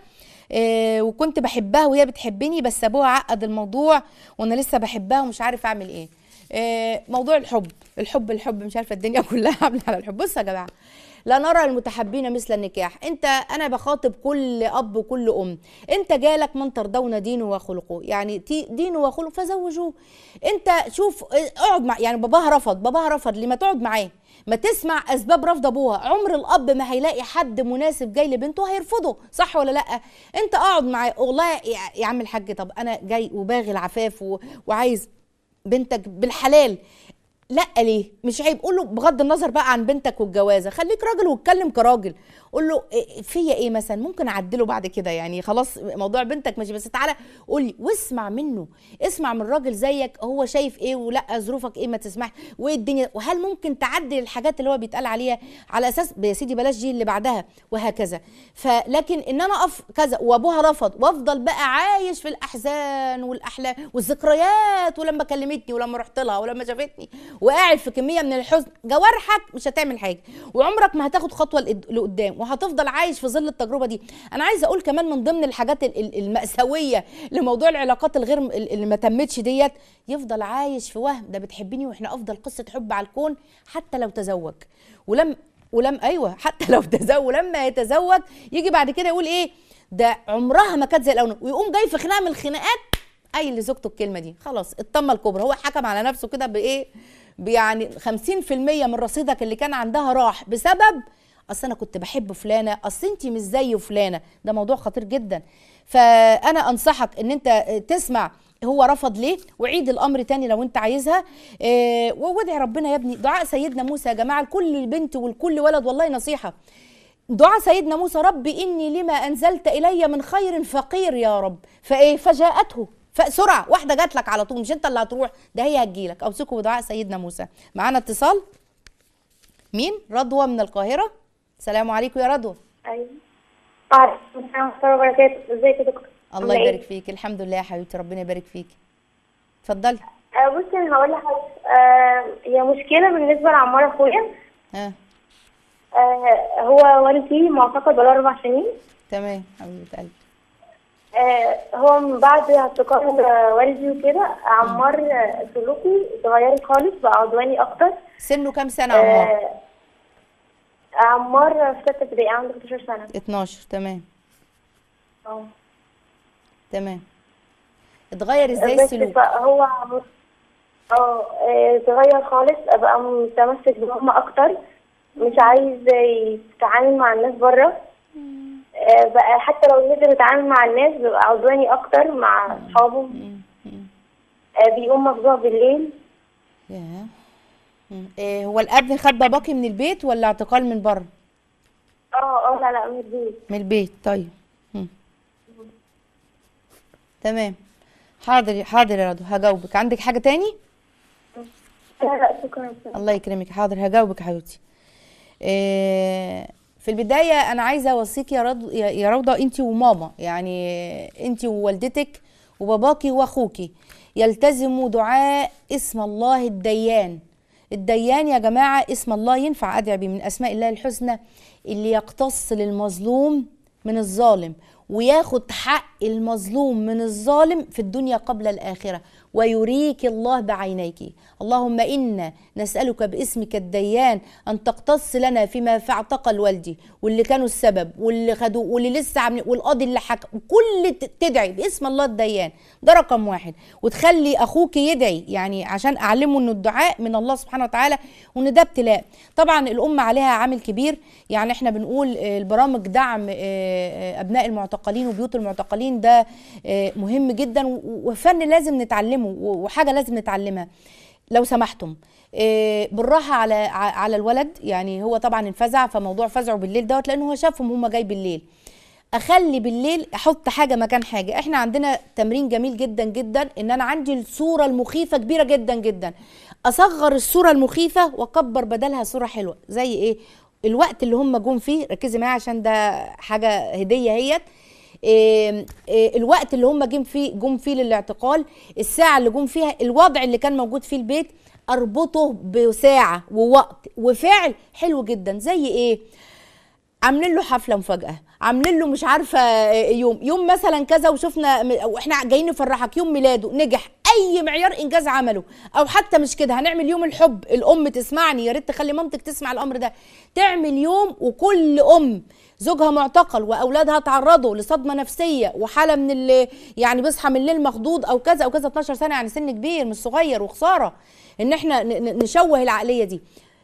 إيه وكنت بحبها وهي بتحبني بس أبوها عقد الموضوع وأنا لسه بحبها ومش عارف أعمل إيه إيه موضوع الحب الحب الحب مش عارفة الدنيا كلها عاملة على الحب بصوا يا جماعة لا نرى المتحبين مثل النكاح انت انا بخاطب كل اب وكل ام انت جالك من ترضون دينه وخلقه يعني تي- دينه وخلقه فزوجوه انت شوف اه، اقعد مع يعني باباها رفض باباها رفض لما تقعد معاه ما تسمع اسباب رفض ابوها عمر الاب ما هيلاقي حد مناسب جاي لبنته هيرفضه صح ولا لا انت اقعد معاه والله يا- يا عم الحاج طب انا جاي وباغي العفاف و- وعايز بنتك بالحلال لا ليه مش عيب قول له بغض النظر بقى عن بنتك والجوازه خليك راجل واتكلم كراجل قول له إيه فيا ايه مثلا ممكن اعدله بعد كده يعني خلاص موضوع بنتك ماشي بس تعالى قول لي واسمع منه اسمع من راجل زيك هو شايف ايه ولا ظروفك ايه ما تسمح وايه الدنيا وهل ممكن تعدل الحاجات اللي هو بيتقال عليها على اساس يا سيدي بلاش دي اللي بعدها وهكذا فلكن ان انا اقف كذا وابوها رفض وافضل بقى عايش في الاحزان والاحلام والذكريات ولما كلمتني ولما رحت لها ولما شافتني وقاعد في كميه من الحزن جوارحك مش هتعمل حاجه وعمرك ما هتاخد خطوه لقد- لقدام وهتفضل عايش في ظل التجربه دي انا عايزه اقول كمان من ضمن الحاجات ال- ال- المأساويه لموضوع العلاقات الغير ال- اللي ما تمتش ديت يفضل عايش في وهم ده بتحبني واحنا افضل قصه حب على الكون حتى لو تزوج ولم ولم ايوه حتى لو تزوج ولما يتزوج يجي بعد كده يقول ايه ده عمرها ما كانت زي الاول ويقوم جاي في خناقه من الخناقات قايل لزوجته الكلمه دي خلاص الطمه الكبرى هو حكم على نفسه كده بايه يعني 50% من رصيدك اللي كان عندها راح بسبب اصل انا كنت بحب فلانه اصل انت مش زي فلانه ده موضوع خطير جدا فانا انصحك ان انت تسمع هو رفض ليه وعيد الامر تاني لو انت عايزها إيه وادعي ربنا يا ابني دعاء سيدنا موسى يا جماعه لكل بنت ولكل ولد والله نصيحه دعاء سيدنا موسى رب اني لما انزلت الي من خير فقير يا رب فايه فجاءته فسرعه واحده جات لك على طول مش انت اللي هتروح ده هي هتجيلك اوصيكم بدعاء سيدنا موسى معانا اتصال مين رضوى من القاهره السلام عليكم يا رضوى ايوه وعليكم السلام ورحمة الله وبركاته ازيك يا دكتور الله عاملة إيه؟ يبارك فيك الحمد لله يا حبيبتي ربنا يبارك فيك اتفضلي آه، بصي انا هقول لحضرتك آه، هي مشكلة بالنسبة لعمار اخويا ها آه، هو والدي معتقل بقاله اربع سنين تمام حبيبه قلبي آه، هو من بعد اعتقال آه، والدي وكده عمار آه، سلوكه اتغيرت خالص بقى عدواني اكتر سنه كام سنه عمار آه، عمار في ستة ابتدائي عنده 11 سنة 12 تمام اه تمام اتغير ازاي بس السلوك بقى هو عم- اه آه، اتغير خالص بقى متمسك بماما اكتر مش عايز يتعامل مع الناس بره آه، بقى حتى لو نزل يتعامل مع الناس بيبقى عدواني اكتر مع اصحابه مم، مم. آه، بيقوم مفجوع بالليل ياه مم. إيه هو الابن خد باباكي من البيت ولا اعتقال من بره اه اه لا لا من البيت من البيت طيب مم. تمام حاضر حاضر يا رضوى هجاوبك عندك حاجه تاني لا لا شكرا الله يكرمك حاضر هجاوبك يا حبيبتي إيه، في البدايه انا عايزه اوصيك يا رضو يا يا روضه انت وماما يعني انت ووالدتك وباباكي واخوكي يلتزموا دعاء اسم الله الديان الديان يا جماعه اسم الله ينفع ادعي بيه من اسماء الله الحسنى اللي يقتص للمظلوم من الظالم وياخد حق المظلوم من الظالم في الدنيا قبل الآخرة ويريك الله بعينيك اللهم إنا نسألك باسمك الديان أن تقتص لنا فيما فاعتقل والدي واللي كانوا السبب واللي خدوا واللي لسه عاملين والقاضي اللي حكم كل ت- تدعي باسم الله الديان ده رقم واحد وتخلي أخوك يدعي يعني عشان أعلمه إنه الدعاء من الله سبحانه وتعالى وإن ده ابتلاء طبعا الأم عليها عامل كبير يعني احنا بنقول آه، البرامج دعم آه، آه، أبناء المعتقلين وبيوت المعتقلين ده آه، مهم جدا و- وفن لازم نتعلمه و- وحاجة لازم نتعلمها لو سمحتم آه، بالراحة على ع- على الولد يعني هو طبعا انفزع فموضوع فزعه بالليل دوت لأنه هو شافهم هم جاي بالليل اخلي بالليل احط حاجه مكان حاجه احنا عندنا تمرين جميل جدا جدا ان انا عندي الصوره المخيفه كبيره جدا جدا اصغر الصوره المخيفه واكبر بدلها صوره حلوه زي ايه الوقت اللي هم جم فيه ركزي معايا عشان ده حاجه هديه هيت إيه إيه الوقت اللي هم جم فيه جم فيه للاعتقال الساعه اللي جم فيها الوضع اللي كان موجود فيه البيت اربطه بساعه ووقت وفعل حلو جدا زي ايه عاملين له حفله مفاجاه عاملين له مش عارفه يوم يوم مثلا كذا وشفنا م- واحنا جايين نفرحك يوم ميلاده نجح اي معيار انجاز عمله او حتى مش كده هنعمل يوم الحب الام تسمعني يا ريت تخلي مامتك تسمع الامر ده تعمل يوم وكل ام زوجها معتقل واولادها تعرضوا لصدمه نفسيه وحاله من اللي يعني بيصحى من الليل مخضوض او كذا او كذا 12 سنه يعني سن كبير مش صغير وخساره ان احنا ن- ن- نشوه العقليه دي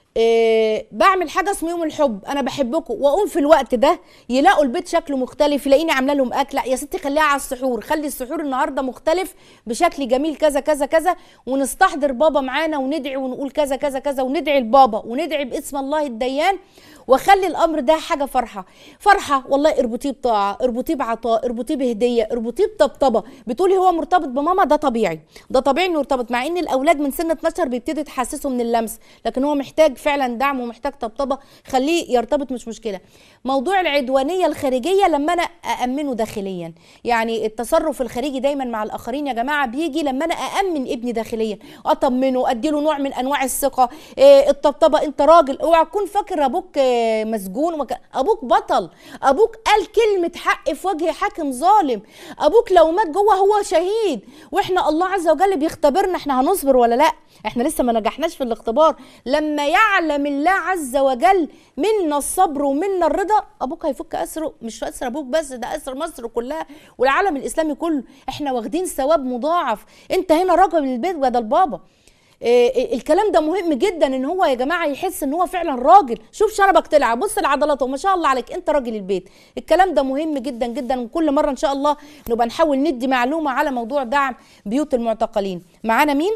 إيه بعمل حاجه اسمه يوم الحب انا بحبكم واقوم في الوقت ده يلاقوا البيت شكله مختلف يلاقيني عامله لهم اكل لا يا ستي خليها على السحور خلي السحور النهارده مختلف بشكل جميل كذا كذا كذا ونستحضر بابا معانا وندعي ونقول كذا كذا كذا وندعي لبابا وندعي باسم الله الديان واخلي الامر ده حاجه فرحه فرحه والله اربطيه بطاعه اربطيه بعطاء اربطيه بهديه اربطيه بطبطبه بتقولي هو مرتبط بماما ده طبيعي ده طبيعي انه يرتبط مع ان الاولاد من سن 12 بيبتدي تحسسه من اللمس لكن هو محتاج فعلا دعم ومحتاج طبطبه خليه يرتبط مش مشكله موضوع العدوانيه الخارجيه لما انا اامنه داخليا يعني التصرف الخارجي دايما مع الاخرين يا جماعه بيجي لما انا اامن ابني داخليا اطمنه اديله نوع من انواع الثقه إيه الطبطبه انت راجل اوعى تكون فاكر ابوك آه، مسجون وك... ابوك بطل ابوك قال كلمه حق في وجه حاكم ظالم ابوك لو مات جوه هو شهيد واحنا الله عز وجل بيختبرنا احنا هنصبر ولا لا احنا لسه ما نجحناش في الاختبار لما يعلم الله عز وجل منا الصبر ومنا الرضا ابوك هيفك اسره مش اسر ابوك بس ده اسر مصر كلها والعالم الاسلامي كله احنا واخدين ثواب مضاعف انت هنا راجل البيت بدل بابا إيه إيه الكلام ده مهم جدا ان هو يا جماعه يحس ان هو فعلا راجل شوف شربك طلع بص لعضلاته ما شاء الله عليك انت راجل البيت الكلام ده مهم جدا جدا وكل مره ان شاء الله نبقى نحاول ندي معلومه على موضوع دعم بيوت المعتقلين معانا مين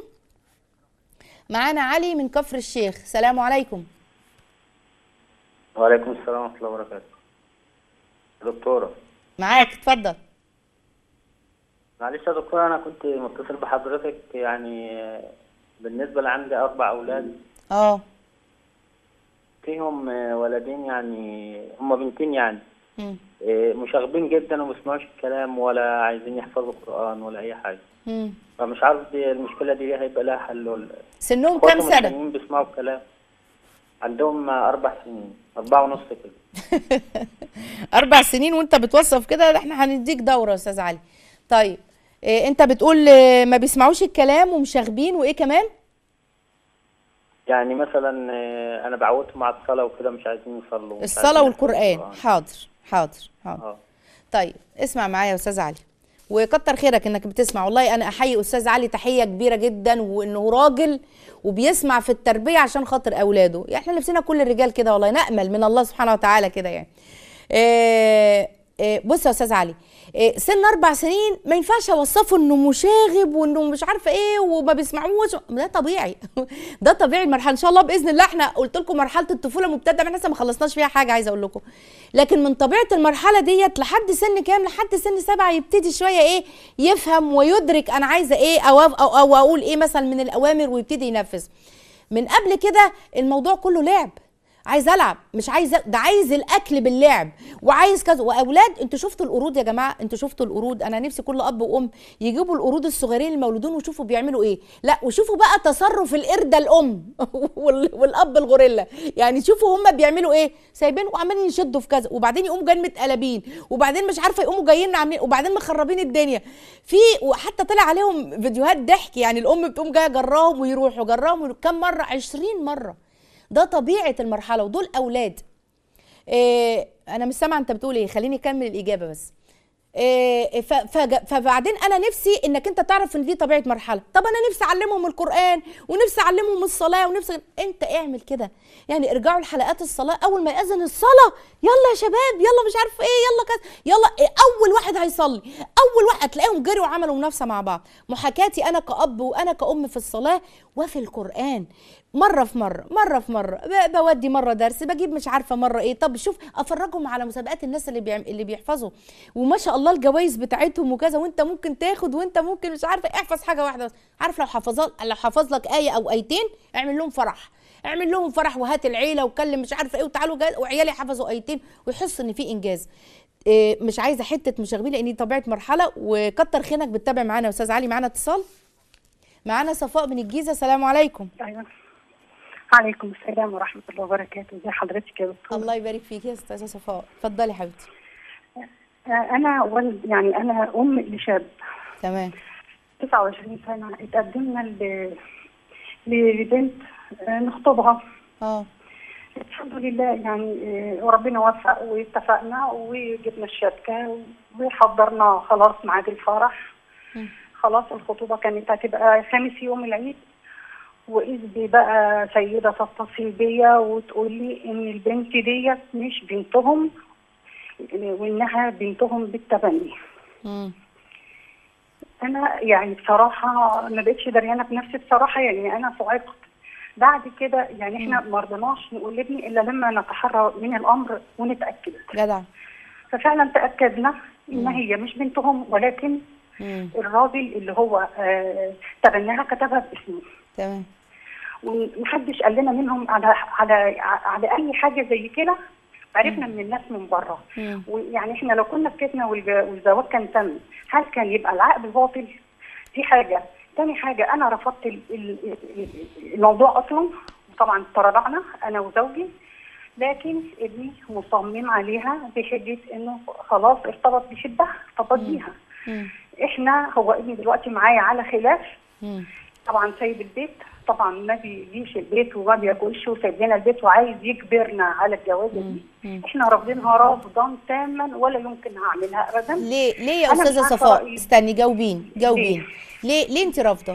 معانا علي من كفر الشيخ سلام عليكم وعليكم السلام ورحمة الله وبركاته دكتورة معاك اتفضل معلش يا دكتورة أنا كنت متصل بحضرتك يعني بالنسبة لعندي أربع أولاد اه فيهم ولدين يعني هما بنتين يعني مم. إيه، مشاغبين جدا وما بيسمعوش الكلام ولا عايزين يحفظوا القرآن ولا أي حاجة مم. فمش عارف دي المشكلة دي هيبقى لها حل ولا سنهم كام اخواتهم سنه التانيين بيسمعوا الكلام عندهم أربع سنين أربعة ونص كده اربع سنين وانت بتوصف كده احنا هنديك دوره يا استاذ علي طيب إيه انت بتقول إيه، ما بيسمعوش الكلام ومشاغبين وايه كمان يعني مثلا إيه، أنا بعودهم على الصلاة وكده مش عايزين يصلوا مش الصلاه عايزين والقران يحفظوا حاضر حاضر حاضر اه طيب اسمع معايا يا استاذ علي وكتر خيرك انك بتسمع والله انا احيي استاذ علي تحيه كبيره جدا وانه راجل وبيسمع في التربيه عشان خاطر اولاده يعني احنا نفسنا كل الرجال كده والله نامل من الله سبحانه وتعالى كده يعني إيه إيه بص يا استاذ علي إيه سن اربع سنين ما ينفعش اوصفه انه مشاغب وانه مش عارفه ايه وما بيسمعوش ده طبيعي ده طبيعي المرحله ان شاء الله باذن الله احنا قلت لكم مرحله الطفوله مبتدأ احنا لسه ما خلصناش فيها حاجه عايزه اقول لكم لكن من طبيعه المرحله ديت لحد سن كام لحد سن سبعه يبتدي شويه ايه يفهم ويدرك انا عايزه ايه او او, أو اقول ايه مثلا من الاوامر ويبتدي ينفذ من قبل كده الموضوع كله لعب عايز العب مش عايز ده عايز الاكل باللعب وعايز كذا واولاد انتوا شفتوا القرود يا جماعه انتوا شفتوا القرود انا نفسي كل اب وام يجيبوا القرود الصغيرين المولودون وشوفوا بيعملوا ايه لا وشوفوا بقى تصرف القرده الام وال- والاب الغوريلا يعني شوفوا هم بيعملوا ايه سايبين وعمالين يشدوا في كذا وبعدين يقوموا جايين متقلبين وبعدين مش عارفه يقوموا جايين عاملين وبعدين مخربين الدنيا في وحتى طلع عليهم فيديوهات ضحك يعني الام بتقوم جايه جراهم ويروحوا جراهم ويروحوا. كم مره 20 مره ده طبيعه المرحله ودول اولاد إيه انا مش سامعه انت بتقول ايه خليني اكمل الاجابه بس إيه ف- فج- فبعدين انا نفسي انك انت تعرف ان دي طبيعه مرحله طب انا نفسي اعلمهم القران ونفسي اعلمهم الصلاه ونفسي انت اعمل كده يعني ارجعوا لحلقات الصلاه اول ما ياذن الصلاه يلا يا شباب يلا مش عارف ايه يلا كذا يلا إيه اول واحد هيصلي اول واحد هتلاقيهم جروا وعملوا منافسه مع بعض محاكاتي انا كاب وانا كأم في الصلاه وفي القران مره في مره مره في مره ب- بودي مره درس بجيب مش عارفه مره ايه طب شوف افرجهم على مسابقات الناس اللي بيعم... اللي بيحفظوا وما شاء الله الجوائز بتاعتهم وكذا وانت ممكن تاخد وانت ممكن مش عارفه احفظ حاجه واحده بس عارف لو حفظ لو حفظ لك ايه او ايتين اعمل لهم فرح اعمل لهم فرح وهات العيله وكلم مش عارفه ايه وتعالوا جا... وعيالي حفظوا ايتين ويحس ان في انجاز إيه مش عايزه حته مشاغبين لان دي طبيعه مرحله وكتر خيرك بتتابع معانا يا استاذ علي معانا اتصال معانا صفاء من الجيزه السلام عليكم ايوه عليكم السلام ورحمه الله وبركاته ازي حضرتك يا دكتور الله يبارك فيك يا استاذه صفاء اتفضلي حبيبتي آه، انا ولد يعني انا ام لشاب تمام 29 سنه اتقدمنا ل لبنت آه، نخطبها اه الحمد لله يعني آه، وربنا وفق واتفقنا وجبنا الشبكه وحضرنا خلاص ميعاد الفرح مم. خلاص الخطوبه كانت هتبقى خامس يوم العيد واذ بي بقى سيده تتصل بيا وتقول لي ان البنت ديت مش بنتهم وانها بنتهم بالتبني مم. انا يعني بصراحه ما بقتش دريانه بنفسي بصراحه يعني انا صعقت بعد كده يعني احنا ما رضيناش نقول لابني الا لما نتحرى من الامر ونتاكد جدع ففعلا تاكدنا ان هي مش بنتهم ولكن مم. الراجل اللي هو آه تبناها كتبها باسمه تمام ومحدش قال لنا منهم على على على اي حاجه زي كده عرفنا من الناس من بره مم. ويعني احنا لو كنا سكتنا والج- والزواج كان تم هل كان يبقى العقد باطل؟ دي حاجه، تاني حاجه انا رفضت ال- ال- ال- الموضوع اصلا طبعا تراجعنا انا وزوجي لكن ابني مصمم عليها بحجه انه خلاص ارتبط بشده ارتبط بيها مم. احنا هو ابني دلوقتي معايا على خلاف مم. طبعا سايب البيت طبعا ما بيجيش البيت وما بياكلش وسايب لنا البيت وعايز يجبرنا على الجوازه دي مم. احنا رافضينها رفضا تاما ولا يمكن هعملها ابدا ليه ليه يا أنا مش استاذه عارفة صفاء رأيي. استني جاوبين جاوبين ليه ليه انت رافضه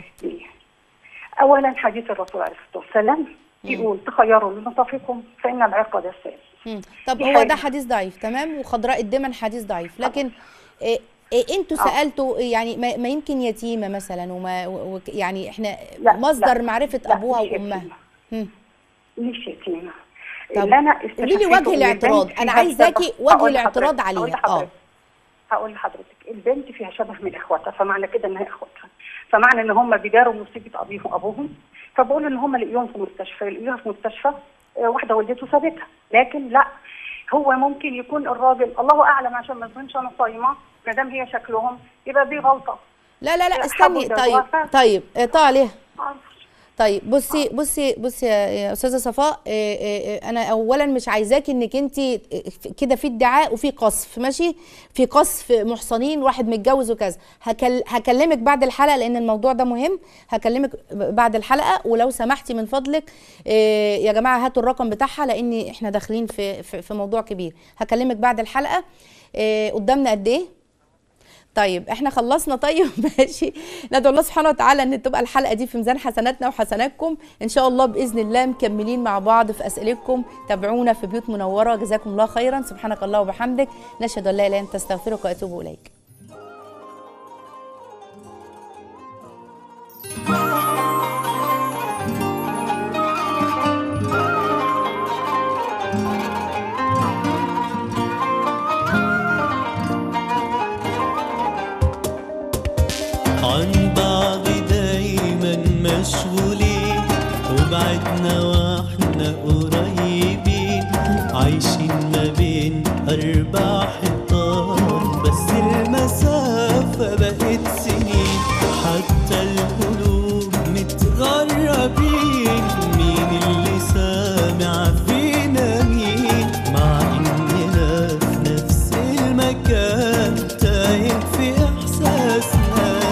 اولا حديث الرسول عليه الصلاه والسلام يقول تخيروا لنطفكم فان العرق دسام مم. طب دي هو حاجة. ده حديث ضعيف تمام وخضراء الدمن حديث ضعيف لكن إيه إيه انتوا آه. سالتوا يعني ما, ما يمكن يتيمه مثلا وما و- و- يعني احنا لا، مصدر لا، معرفه لا، ابوها مش وامها يتيمة. مم. مش يتيمه طب اللي انا قولي لي استشفيته وجه إن الاعتراض البنت انا فيها عايزاكي شبه- وجه هقول الاعتراض لحضرتك- هقول عليها اه لحضرتك- هقول لحضرتك البنت فيها شبه من اخواتها فمعنى كده انها اخواتها فمعنى ان هم بيداروا مصيبه ابيهم ابوهم فبقول ان هم لقيوهم في مستشفى لقيوها في مستشفى آه، واحده والدته سابتها لكن لا هو ممكن يكون الراجل الله اعلم عشان ما تكونش انا صايمه ما دام هي شكلهم يبقى دي غلطه لا لا لا حبوا استني يجوزوها طيب فعلا. طيب اقطع عليها معرفش. طيب بصي بصي بصي يا يا استاذه صفاء إيه إيه إيه، انا اولا مش عايزاكي انك انت كده في ادعاء وفي قصف ماشي في قصف محصنين واحد متجوز وكذا هكل هكلمك بعد الحلقه لان الموضوع ده مهم هكلمك بعد الحلقه ولو سمحتي من فضلك إيه، يا جماعه هاتوا الرقم بتاعها لان احنا داخلين في في, في موضوع كبير هكلمك بعد الحلقه إيه، قدامنا قد ايه طيب احنا خلصنا طيب ماشي ندعو الله سبحانه وتعالى ان تبقى الحلقه دي في ميزان حسناتنا وحسناتكم ان شاء الله باذن الله مكملين مع بعض في اسئلتكم تابعونا في بيوت منوره جزاكم الله خيرا سبحانك الله وبحمدك نشهد ان لا اله الا انت استغفرك واتوب اليك عن بعض دايما مشغولين وبعدنا واحنا قريبين عايشين ما بين أربع حيطان بس المسافة بقت سنين حتى القلوب متغربين مين اللي سامع فينا مين مع إننا في نفس المكان تايه في إحساسنا